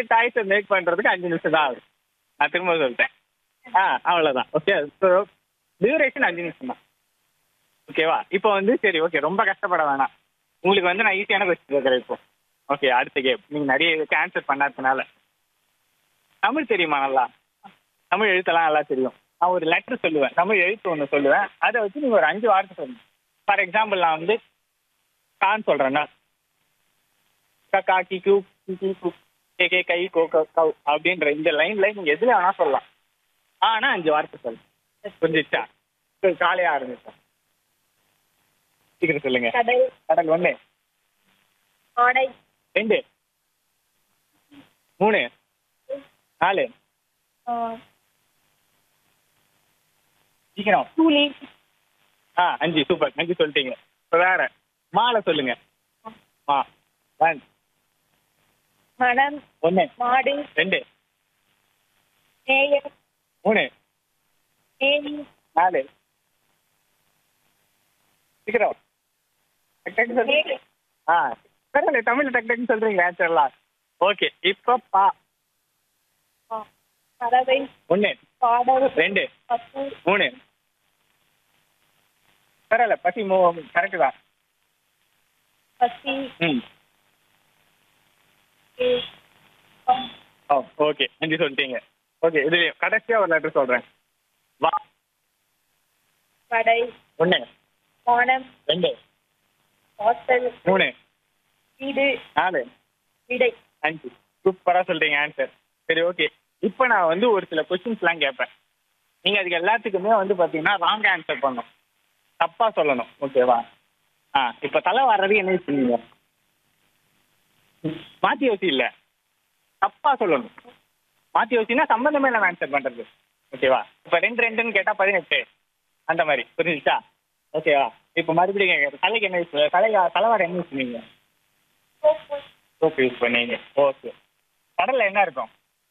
டாய்ஸை make பண்றதுக்கு அஞ்சு நிமிஷம் தான் ஆகும் நான் திரும்ப சொல்லிட்டேன் ஆ அவ்வளோதான் ஓகே ஸோ டியூரேஷன் அஞ்சு நிமிஷம் தான் ஓகேவா இப்போ வந்து சரி ஓகே ரொம்ப கஷ்டப்பட வேணாம் உங்களுக்கு வந்து நான் ஈஸியான கொஸ்டின் கேட்குறேன் இப்போ ஓகே அடுத்த கேம் நீங்கள் நிறைய இதுக்கு ஆன்சர் பண்ணாததுனால தமிழ் தெரியுமா நல்லா தமிழ் எழுத்தெல்லாம் நல்லா தெரியும் நான் ஒரு லெட்டர் சொல்லுவேன் தமிழ் எழுத்து ஒன்று சொல்லுவேன் அதை வச்சு நீங்கள் ஒரு அஞ்சு வார்த்தை சொல்லணும் ஃபார் எக்ஸாம்பிள் நான் வந்து கான்னு சொல்கிறேன்னா கா கி கியூ கி கி கு கே கே கை கோ கோ கவ் அப்படின்ற இந்த லைன்ல நீங்கள் எதில் வேணால் சொல்லலாம் ஆனா அஞ்சு வார்த்தை சொல்லு புரிஞ்சிச்சா சரி காலையாக ஆரம்பிச்சோம் சீக்கிரம் சொல்லுங்க கடல் கடல் ஒன்று ஆடை ரெண்டு மூணு நாலு ஆ, சீக்கிரம் தூளி ஆ அஞ்சு சூப்பர் அஞ்சு சொல்லிட்டீங்க இப்போ வேற மாலை சொல்லுங்க மா ஒன் மனம் ஒன்று மாடு ரெண்டு நேயர் மூணு தேனி நாலு சீக்கிரம் டக்கு டக்கு சொல்லுங்க மேடு ஆ பரவாயில்ல தமிழ்ல டக்கு டக்குன்னு சொல்றீங்க ஆன்சர்லாம் ஓகே இப்போ பா ஆ, பறவை ஒன்று பாடல் ரெண்டு பசு மூணு பரவாயில்ல பசி மூ கரெக்டு தான் பசி ம் ஏ, பம், ஓ ஓகே அஞ்சு சொல்லிட்டீங்க ஓகே இது கடைசியா ஒரு லெட்டர் சொல்றேன் வா படை ஒன்று வானம் ரெண்டு வாசல் மூணு வீடு நாலு விடை அஞ்சு சூப்பராக சொல்றீங்க ஆன்சர் சரி ஓகே இப்போ நான் வந்து ஒரு சில கொஸ்டின்ஸ்லாம் கேட்பேன் நீங்கள் அதுக்கு எல்லாத்துக்குமே வந்து பார்த்தீங்கன்னா ராங் ஆன்சர் பண்ணணும் தப்பாக சொல்லணும் ஓகேவா ஆ இப்போ தலை வர்றது என்ன யூஸ் பண்ணுவீங்க மாற்றி யோசி இல்லை தப்பாக சொல்லணும் மாற்றி யோசினா சம்மந்தமே இல்லாமல் ஆன்சர் பண்ணுறது ஓகேவா இப்போ ரெண்டு ரெண்டுன்னு கேட்டால் பதினெட்டு அந்த மாதிரி புரிஞ்சுச்சா ஓகேவா இப்போ மறுபடியும் கேட்குறேன் தலைக்கு என்ன யூஸ் தலை தலைவார என்ன யூஸ் பண்ணுவீங்க கோப்பு, சோப்பு யூஸ் பண்ணீங்க ஓகே கடல்ல என்ன இருக்கும்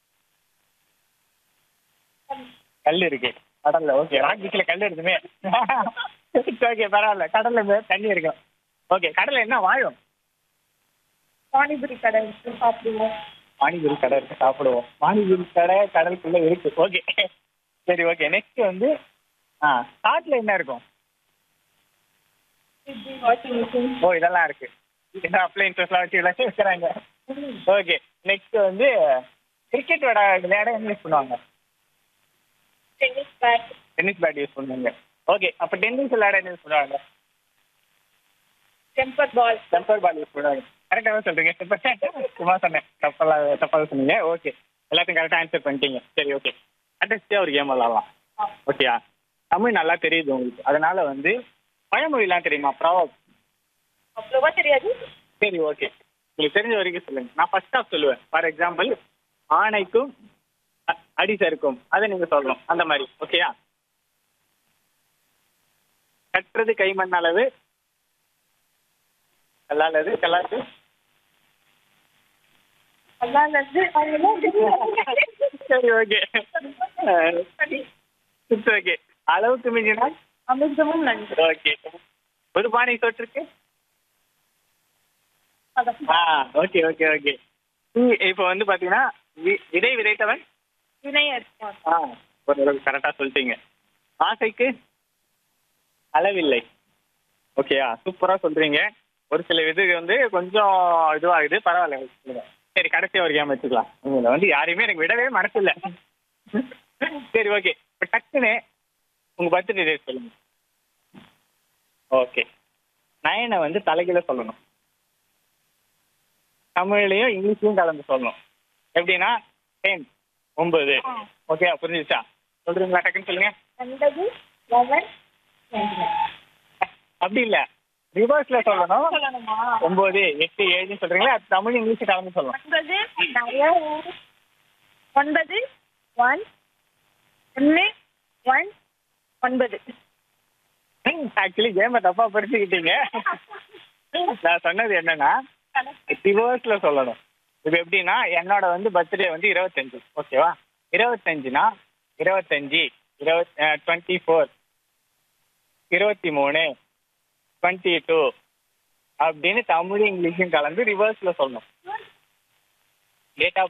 கல் இருக்கு கடல்ல ஓகே ராக் பீச்சில் கல் இருக்குமே ஓகே பரவாயில்ல கடல்ல மே- தண்ணி இருக்கும் ஓகே கடல்ல என்ன வாழும் பானிபுரி கடை வச்சு சாப்பிடுவோம் பானிபூரி கடை இருக்கு சாப்பிடுவோம் பானிபூரி கடை கடலுக்குள்ள இருக்கு ஓகே சரி ஓகே நெக்ஸ்ட் வந்து ஆ காட்டுல என்ன இருக்கும் ஃப்ரிட்ஜ் வாஷிங் மிஷின் ஓ இதெல்லாம் இருக்கு இதெல்லாம் அப்ளைன்சஸ்லாம் வச்சு எல்லாம் வச்சுக்கிறாங்க ஓகே நெக்ஸ்ட் வந்து கிரிக்கெட் விளையாட விளையாட என்ன யூஸ் பண்ணுவாங்க tennis bat tennis bat use பண்ணுவாங்க ஓகே அப்போ டென்னிஸ் விளையாட என்ன யூஸ் பண்ணுவாங்க temper ball temper ball use பண்ணுவாங்க கரெக்டாக தான் சொல்றீங்க இப்ப சும்மா சொன்னேன் தப்பெல்லாம் தப்பாக சொன்னீங்க ஓகே எல்லாத்தையும் கரெக்டாக ஆன்சர் பண்ணிட்டீங்க சரி ஓகே அட்ரஸ்டே ஒரு கேம் விளாடலாம் ஓகேயா தமிழ் நல்லா தெரியுது உங்களுக்கு அதனால வந்து பழமொழிலாம் தெரியுமா ப்ராவப் அவ்வளோவா தெரியாது சரி ஓகே உங்களுக்கு தெரிஞ்ச வரைக்கும் சொல்லுங்க நான் ஃபர்ஸ்ட் ஆஃப் சொல்லுவேன் ஃபார் எக்ஸாம்பிள் ஆணைக்கும் அ- அடி சறுக்கும் அதை நீங்க சொல்லணும் அந்த மாதிரி ஓகேயா கட்டுறது கைமண் அளவு கல்லாலது கல்லாது அதான் வந்து சரி ஓகே ஓகே அளவுக்கு மிஞ்சினா அமிர்தமும் நன்றி ஓகே ஒரு பானை சோற்றுக்கு அதான் ஆ ஓகே ஓகே ஓகே இப்போ வந்து பாத்தீங்கன்னா வி- விதை விதைத்தவன் வினையர் ஆ ஓரளவுக்கு கரெக்டாக சொல்லிட்டீங்க ஆசைக்கு அளவில்லை ஓகேயா சூப்பராக சொல்றீங்க ஒரு சில இது வந்து கொஞ்சம் இதுவாகுது பரவாயில்ல சொல்லுங்க. சரி கடைசியாக ஒரு கேம் வச்சுக்கலாம் உங்களை வந்து யாரையுமே எனக்கு விடவே மனசு இல்லை சரி ஓகே இப்போ டக்குன்னு உங்கள் பர்த்டே டேட் சொல்லுங்க ஓகே நயனை வந்து தலைகீழ சொல்லணும் தமிழ்லையும் இங்கிலீஷ்லையும் கலந்து சொல்லணும் எப்படின்னா டென் ஒன்பது ஓகே புரிஞ்சுச்சா சொல்றீங்களா டக்குன்னு சொல்லுங்க ஒன்பது லெவன் அப்படி இல்ல ரிவர்ஸ்ல சொல்லணும் சொல்லணுமா ஒன்பது எட்டு ஏழுன்னு சொல்றீங்களா அது தமிழ் இங்கிலீஷ் கலந்து சொல்லணும் ஒன்பது நிறைய ஒன்பது ஒன் ஒன்று ஒன் ஒன்பது ஆக்சுவலி கேமை தப்பா படிச்சுக்கிட்டீங்க நான் சொன்னது என்னன்னா ரிவர்ஸ்ல சொல்லணும் இது எப்படின்னா என்னோட வந்து பர்த்டே வந்து இருபத்தஞ்சு ஓகேவா இருபத்தஞ்சுனா இருபத்தஞ்சு இருபத் டுவெண்ட்டி ஃபோர் இருபத்தி மூணு டுவெண்ட்டி டூ அப்படின்னு தமிழ் இங்கிலீஷும் கலந்து ரிவர்ஸ்ல சொல்லணும் டேட் ஆஃப்